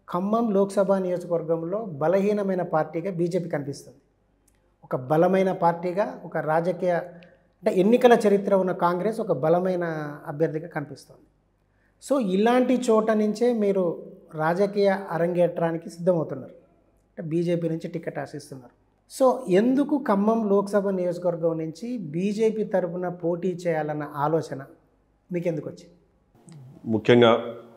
ఖమ్మం లోక్సభ నియోజకవర్గంలో బలహీనమైన పార్టీగా బీజేపీ కనిపిస్తుంది ఒక బలమైన పార్టీగా ఒక రాజకీయ అంటే ఎన్నికల చరిత్ర ఉన్న కాంగ్రెస్ ఒక బలమైన అభ్యర్థిగా కనిపిస్తుంది సో ఇలాంటి చోట నుంచే మీరు రాజకీయ అరంగేట్రానికి సిద్ధమవుతున్నారు అంటే బీజేపీ నుంచి టికెట్ ఆశిస్తున్నారు సో ఎందుకు ఖమ్మం లోక్సభ నియోజకవర్గం నుంచి బీజేపీ తరపున పోటీ చేయాలన్న ఆలోచన మీకు ఎందుకు వచ్చింది ముఖ్యంగా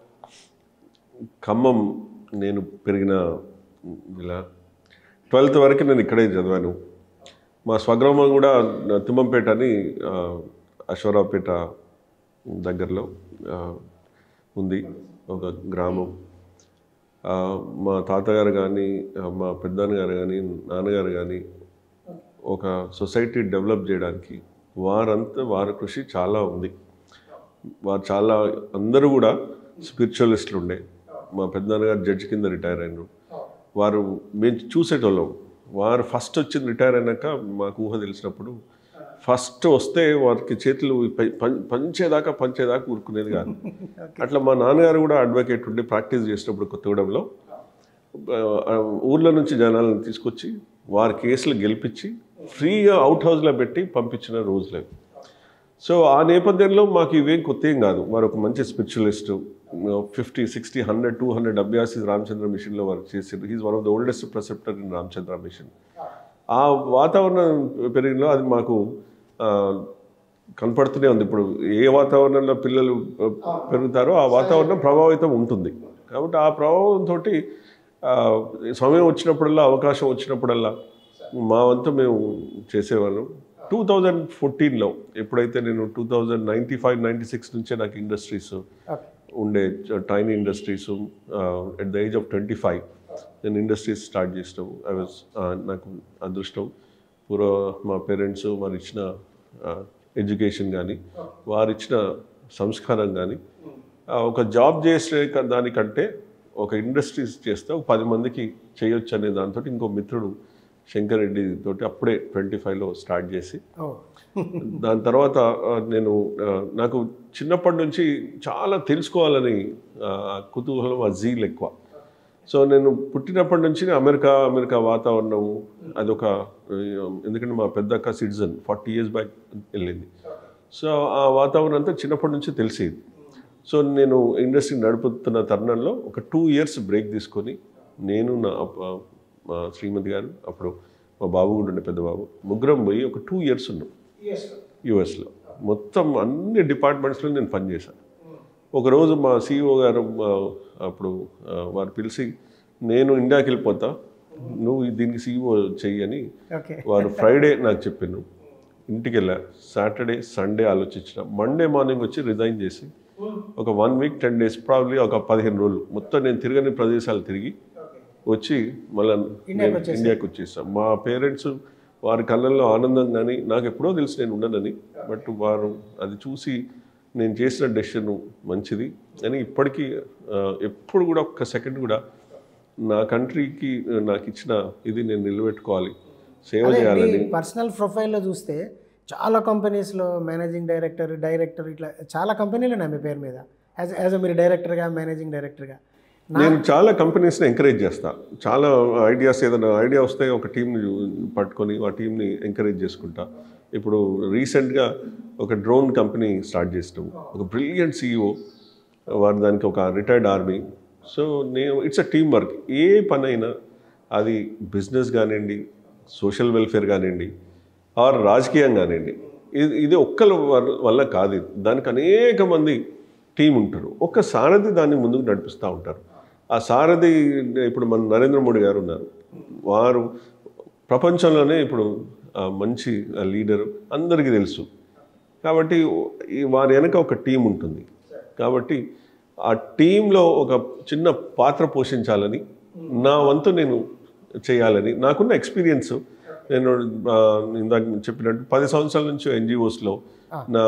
ఖమ్మం నేను పెరిగిన ఇలా ట్వెల్త్ వరకు నేను ఇక్కడే చదివాను మా స్వగ్రామం కూడా తిమ్మంపేట అని ఆ, అశ్వరావుపేట దగ్గరలో ఆ, ఉంది ఒక గ్రామం ఆ, మా తాతగారు కానీ ఆ, మా పెద్దనాన్నగారు కానీ నాన్నగారు కానీ ఒక సొసైటీ డెవలప్ చేయడానికి వారంతా వారి కృషి చాలా ఉంది వారు చాలా అందరూ కూడా స్పిరిచువలిస్టులు ఉండే మా పెద్దనాన్నగారు జడ్జి కింద రిటైర్ అయినారు వారు మేము చూసేటోళ్ళం వారు ఫస్ట్ వచ్చింది రిటైర్ అయినాక మాకు ఊహ తెలిసినప్పుడు ఫస్ట్ వస్తే వారికి చేతులు ప- పం- పంచేదాకా పంచేదాకా ఊరుకునేది కాదు అట్లా మా నాన్నగారు కూడా అడ్వకేట్ ఉండి ప్రాక్టీస్ చేసినప్పుడు కొత్తగూడెంలో ఆ, ఊర్లో నుంచి జనాలను తీసుకొచ్చి వారి కేసులు గెలిపించి ఫ్రీగా అవుట్ హౌస్లో పెట్టి పంపించిన రోజులే సో ఆ నేపథ్యంలో మాకు ఇవేం కొత్త ఏం కాదు వారు ఒక మంచి spiritualist fifty sixty hundred two hundred అభ్యాసి రామచంద్ర మిషన్లో వర్క్ చేసారు he's one of the oldest preceptor in Ramachandra mission ఆ వాతావరణం పెరిగినలో అది మాకు ఆ, కనపడుతూనే ఉంది ఇప్పుడు ఏ వాతావరణంలో పిల్లలు ఆ, పెరుగుతారో ఆ వాతావరణం ప్రభావితం ఉంటుంది కాబట్టి ఆ ప్రభావంతో సమయం వచ్చినప్పుడల్లా అవకాశం వచ్చినప్పుడల్లా మా వంతు మేము చేసేవాళ్ళం టూ థౌజండ్ ఫోర్టీన్లో ఎప్పుడైతే నేను two thousand ninety five ninety six నుంచే నాకు ఇండస్ట్రీస్ ఓకే ఉండే tiny industries at the age of twenty five నేను ఇండస్ట్రీస్ స్టార్ట్ చేసినాం ఐ వాజ్ నాకు అదృష్టం పూర్వ మా పేరెంట్స్ వారు ఇచ్చిన ఎడ్యుకేషన్ కానీ వారు ఇచ్చిన సంస్కారం కానీ ఒక జాబ్ చేసే క- దానికంటే ఒక ఇండస్ట్రీస్ చేస్తే ఒక పది మందికి చేయొచ్చు అనే దాంతో ఇంకో మిత్రుడు శంకర్ రెడ్డి తోటి అప్పుడే ట్వంటీ ఫైవ్లో స్టార్ట్ చేసి ఓ దాని తర్వాత ఆ, నేను ఆ, నాకు చిన్నప్పటి నుంచి చాలా తెలుసుకోవాలని ఆ, కుతూహలం ఆ జీల్ ఎక్కువ సో నేను పుట్టినప్పటి నుంచి అమెరికా అమెరికా వాతావరణం అదొక ఆ, ఎందుకంటే మా పెద్దక్క సిటిజన్ ఫార్టీ ఇయర్స్ బ్యాక్ వెళ్ళింది సో ఆ వాతావరణం అంతా చిన్నప్పటి నుంచి తెలిసేది సో నేను ఇండస్ట్రీ నడుపుతున్న తరుణంలో ఒక టూ ఇయర్స్ బ్రేక్ తీసుకొని నేను నా అప్ప- మా శ్రీమతి గారు అప్పుడు మా బాబు కూడా ఉండే పెద్ద బాబు ముగ్గురం పోయి ఒక టూ ఇయర్స్ ఉన్నాం యుఎస్లో మొత్తం అన్ని డిపార్ట్మెంట్స్లో నేను పనిచేశాను ఒకరోజు మా సిఇఓ గారు మా అప్పుడు ఆ, వారు పిలిచి నేను ఇండియాకి వెళ్ళిపోతా నువ్వు దీనికి సిఇఓ చెయ్యి అని ఓకే వారు ఫ్రైడే నాకు చెప్పాను ఇంటికి వెళ్ళా సాటర్డే సండే ఆలోచించిన మండే మార్నింగ్ వచ్చి రిజైన్ చేసి ఒక one week ten days probably ఒక పదిహేను రోజులు మొత్తం నేను తిరగని ప్రదేశాలు తిరిగి వచ్చి మళ్ళీ ఇండియాకి వచ్చేసారు. ఇండియాకి వచ్చేసాం మా పేరెంట్స్ వారి కళ్ళల్లో ఆనందం కానీ నాకు ఎప్పుడో తెలుసు నేను ఉండనని బట్ వారు అది చూసి నేను చేసిన డెసిషన్ మంచిది అని ఇప్పటికీ ఆ, ఎప్పుడు కూడా ఒక్క సెకండ్ కూడా నా కంట్రీకి నాకు ఇచ్చిన ఇది నేను నిలబెట్టుకోవాలి సేవ అదే చేయాలని మీ పర్సనల్ ప్రొఫైల్లో చూస్తే చాలా కంపెనీస్లో మేనేజింగ్ డైరెక్టర్ డైరెక్టర్ ఇట్లా చాలా కంపెనీలు ఉన్నాయి మీ పేరు మీద యాజ్ యాజ్ మీరు డైరెక్టర్గా మేనేజింగ్ డైరెక్టర్గా నేను చాలా కంపెనీస్ని ఎంకరేజ్ చేస్తా చాలా ఐడియాస్ ఏదైనా ఐడియా వస్తే ఒక టీంని పట్టుకొని ఆ టీంని ఎంకరేజ్ చేసుకుంటా ఇప్పుడు రీసెంట్గా ఒక డ్రోన్ కంపెనీ స్టార్ట్ చేసినాం ఒక బ్రిలియంట్ సీఈఓ వారు దానికి ఒక రిటైర్డ్ ఆర్మీ సో నేను ఇట్స్ అ టీమ్ వర్క్ ఏ పని అయినా అది బిజినెస్ కానివ్వండి సోషల్ వెల్ఫేర్ కానివ్వండి ఆర్ రాజకీయం కానివ్వండి ఇది ఇది ఒక్కరి వల్ల- వల్ల కాదు ఇది. దానికి అనేక మంది టీం ఉంటారు ఒక్క సారథి దాన్ని ముందుకు నడిపిస్తూ ఉంటారు ఆ సారథి ఇప్పుడు మన నరేంద్ర మోడీ గారు ఉన్నారు వారు ప్రపంచంలోనే ఇప్పుడు ఆ, మంచి లీడర్ అందరికీ తెలుసు కాబట్టి ఈ వారి వెనక ఒక టీం ఉంటుంది కాబట్టి ఆ టీంలో ఒక చిన్న పాత్ర పోషించాలని నా వంతు నేను చేయాలని నాకున్న ఎక్స్పీరియన్స్ నేను ఆ, ఇందాక చెప్పినట్టు పది సంవత్సరాల నుంచి ఎన్జిఓస్లో నా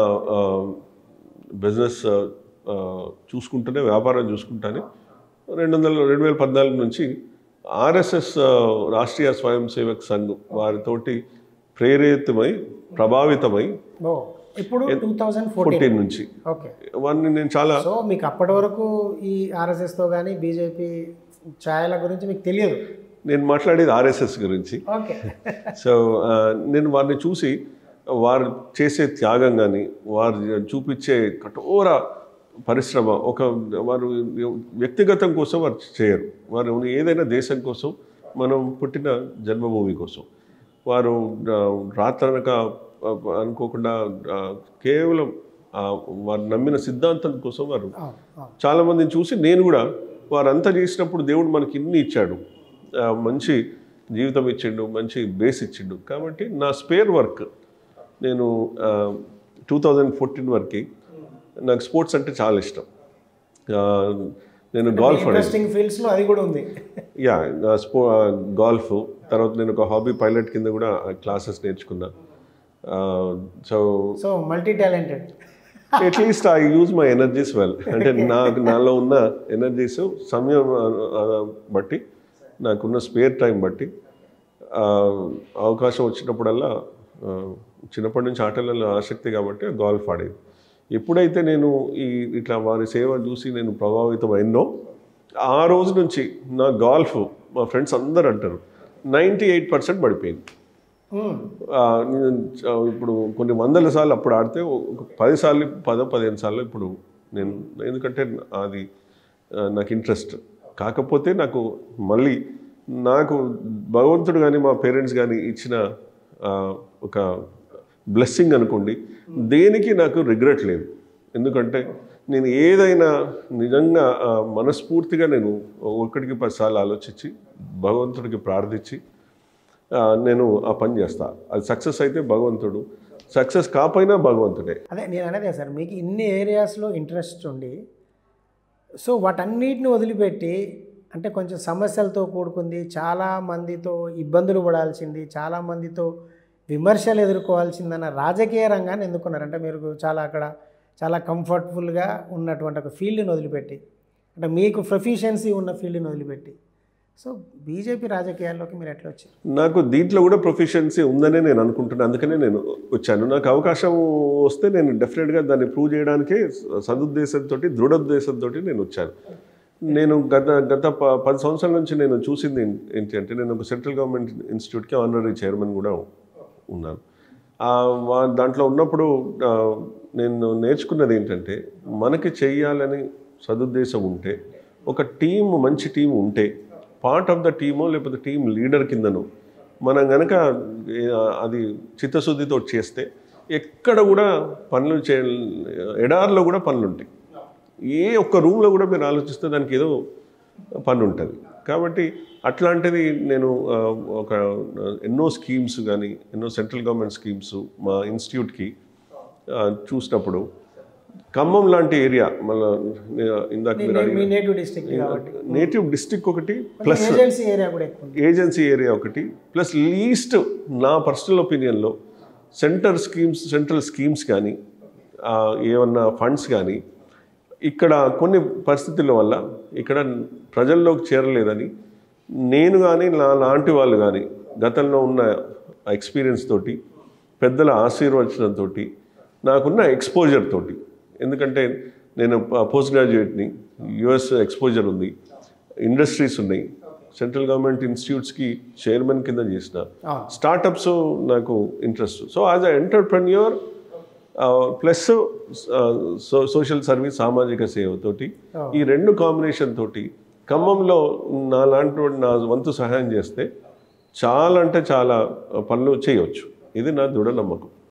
బిజినెస్ చూసుకుంటూనే వ్యాపారం చూసుకుంటానే రెండు వందల రెండు వేల పద్నాలుగు నుంచి ఆర్ఎస్ఎస్ రాష్ట్రీయ స్వయం సేవక్ సంఘ్ వారితోటి ప్రేరేపితమై ప్రభావితమై ఓ ఇప్పుడు టూ థౌజండ్ ఫోర్టీన్ ఫోర్టీన్ నుంచి ఓకే వారిని నేను చాలా సో మీకు అప్పటి వరకు ఈ ఆర్ఎస్ఎస్తో కానీ బీజేపీ ఛాయల గురించి మీకు తెలియదు నేను మాట్లాడేది ఆర్ఎస్ఎస్ గురించి ఓకే సో ఆ, నేను వారిని చూసి వారు చేసే త్యాగం కానీ వారు చూపించే కఠోర పరిశ్రమ ఒక వారు వ్యక్తిగతం కోసం వారు చేయరు వారు ఏదైనా దేశం కోసం మనం పుట్టిన జన్మభూమి కోసం వారు ఆ, రాత్రనక ఆ, అనుకోకుండా ఆ, కేవలం ఆ, వారు నమ్మిన సిద్ధాంతం కోసం వారు అవును అవును చాలా మందిని చూసి నేను కూడా వారంతా చేసినప్పుడు దేవుడు మనకి ఇన్ని ఇచ్చాడు ఆ, మంచి జీవితం ఇచ్చిండు మంచి బేస్ ఇచ్చిండు కాబట్టి నా స్పేర్ వర్క్ నేను టూ థౌజండ్ ఫోర్టీన్ వరకు నాకు స్పోర్ట్స్ అంటే చాలా ఇష్టం ఆ, నేను గాల్ఫ్ ఆడేది ఇంట్రెస్టింగ్ ఫీల్డ్స్లో అది కూడా ఉంది యా నా స్పో గాల్ఫ్ తర్వాత నేను ఒక హాబీ పైలట్ కింద కూడా క్లాసెస్ నేర్చుకున్నా so so multi talented at least I use my energies well అంటే నాకు నాలో ఉన్న ఎనర్జీస్ సమయం ఆ, ఆ, బట్టి నాకున్న స్పేర్ టైం బట్టి ఆ, అవకాశం వచ్చినప్పుడల్లా ఆ, చిన్నప్పటి నుంచి ఆటలలో ఆసక్తి కాబట్టి గాల్ఫ్ ఆడేది ఎప్పుడైతే నేను ఈ ఇట్లా వారి సేవ చూసి నేను ప్రభావితం అయినో ఆ రోజు నుంచి నా గాల్ఫ్ మా ఫ్రెండ్స్ అందరు అంటారు నైంటీ ఎయిట్ పర్సెంట్ పడిపోయింది ఆ, నేను చ- ఇప్పుడు కొన్ని వందల సార్లు అప్పుడు ఆడితే ఒక పది సార్లు పదో పదిహేను సార్లు ఇప్పుడు నేను ఎందుకంటే అది ఆ, నాకు ఇంట్రెస్ట్ కాకపోతే నాకు మళ్ళీ నాకు భగవంతుడు కానీ మా పేరెంట్స్ కానీ ఇచ్చిన ఆ, ఒక బ్లెస్సింగ్ అనుకోండి దేనికి నాకు రిగ్రెట్ లేదు ఎందుకంటే నేను ఏదైనా నిజంగా ఆ, మనస్ఫూర్తిగా నేను ఒకటికి పదిసార్లు ఆలోచించి భగవంతుడికి ప్రార్థించి ఆ, నేను ఆ పని చేస్తా అది సక్సెస్ అయితే భగవంతుడు సక్సెస్ కాపోయినా భగవంతుడే అదే నేను అనేదే సార్ మీకు ఇన్ని ఏరియాస్లో ఇంట్రెస్ట్ ఉండి సో వాటన్నిటిని వదిలిపెట్టి అంటే కొంచెం సమస్యలతో కూడుకుంది చాలా మందితో ఇబ్బందులు పడాల్సింది చాలా మందితో విమర్శలు ఎదుర్కోవాల్సిందన్న రాజకీయ రంగాన్ని ఎందుకున్నారు అంటే మీరు చాలా అక్కడ చాలా కంఫర్టబుల్గా ఉన్నటువంటి ఒక ఫీల్డ్ని వదిలిపెట్టి అంటే మీకు ప్రొఫిషియన్సీ ఉన్న ఫీల్డ్ని వదిలిపెట్టి సో బీజేపీ రాజకీయాల్లోకి మీరు ఎట్లా వచ్చారు నాకు దీంట్లో కూడా ప్రొఫిషియన్సీ ఉందనే నేను అనుకుంటున్నాను అందుకనే నేను వచ్చాను నాకు అవకాశం వస్తే నేను డెఫినెట్గా దాన్ని ప్రూవ్ చేయడానికే సదుద్దేశంతో దృఢోద్దేశంతో నేను వచ్చాను నేను గత గత ప- పది సంవత్సరాల నుంచి నేను చూసింది ఏం- ఏంటి అంటే నేను ఒక సెంట్రల్ గవర్నమెంట్ ఇన్స్టిట్యూట్కి ఆనరీ చైర్మన్ కూడా ఉన్నాను ఆ, వా- దాంట్లో ఉన్నప్పుడు ఆ, నేను నేర్చుకున్నది ఏంటంటే మనకి చెయ్యాలని సదుద్దేశం ఉంటే ఒక టీం మంచి టీం ఉంటే పార్ట్ ఆఫ్ ద టీమో లేకపోతే టీం లీడర్ కిందనో మనం కనుక అది చిత్తశుద్ధితో చేస్తే ఎక్కడ కూడా పనులు చే ఎడారిలో కూడా పనులు ఉంటాయి ఏ ఒక్క రూమ్లో కూడా మీరు ఆలోచిస్తే దానికి ఏదో పని ఉంటుంది కాబట్టి అట్లాంటిది నేను ఆ, ఒక ఆ, ఎన్నో స్కీమ్స్ కానీ ఎన్నో సెంట్రల్ గవర్నమెంట్ స్కీమ్స్ మా ఇన్స్టిట్యూట్కి ఆ, చూసినప్పుడు ఖమ్మం లాంటి ఏరియా మళ్ళీ ఇందాక మీరు మీ- మీ నేటివ్ డిస్ట్రిక్ట్ కాబట్టి నేటివ్ డిస్టిక్ ఒకటి ప్లస్ ఏజెన్సీ ఏరియా కూడా ఎక్కువ ఉంది ఏజెన్సీ ఏరియా ఒకటి ప్లస్ లీస్ట్ నా పర్సనల్ ఒపీనియన్లో సెంటర్ స్కీమ్స్ సెంట్రల్ స్కీమ్స్ కానీ ఆ, ఏమన్నా ఫండ్స్ కానీ ఇక్కడ కొన్ని పరిస్థితుల వల్ల ఇక్కడ ప్రజల్లోకి చేరలేదని నేను కానీ నా లాంటి వాళ్ళు కానీ గతంలో ఉన్న ఎక్స్పీరియన్స్ తోటి పెద్దల ఆశీర్వచనంతో నాకున్న ఎక్స్పోజర్ తోటి ఎందుకంటే నేను పోస్ట్ గ్రాడ్యుయేట్ని యుఎస్ ఎక్స్పోజర్ ఉంది ఇండస్ట్రీస్ ఉన్నాయి సెంట్రల్ గవర్నమెంట్ ఇన్స్టిట్యూట్స్కి చైర్మన్ కింద చేసిన అవును. స్టార్టప్స్ నాకు interest so as uh entrepreneur plus social service సామాజిక సేవతోటి ఈ రెండు కాంబినేషన్ తోటి ఖమ్మంలో నా లాంటి వాడు నా వంతు సహాయం చేస్తే చాలా అంటే చాలా పనులు చేయవచ్చు ఇది నా దృఢ నమ్మకం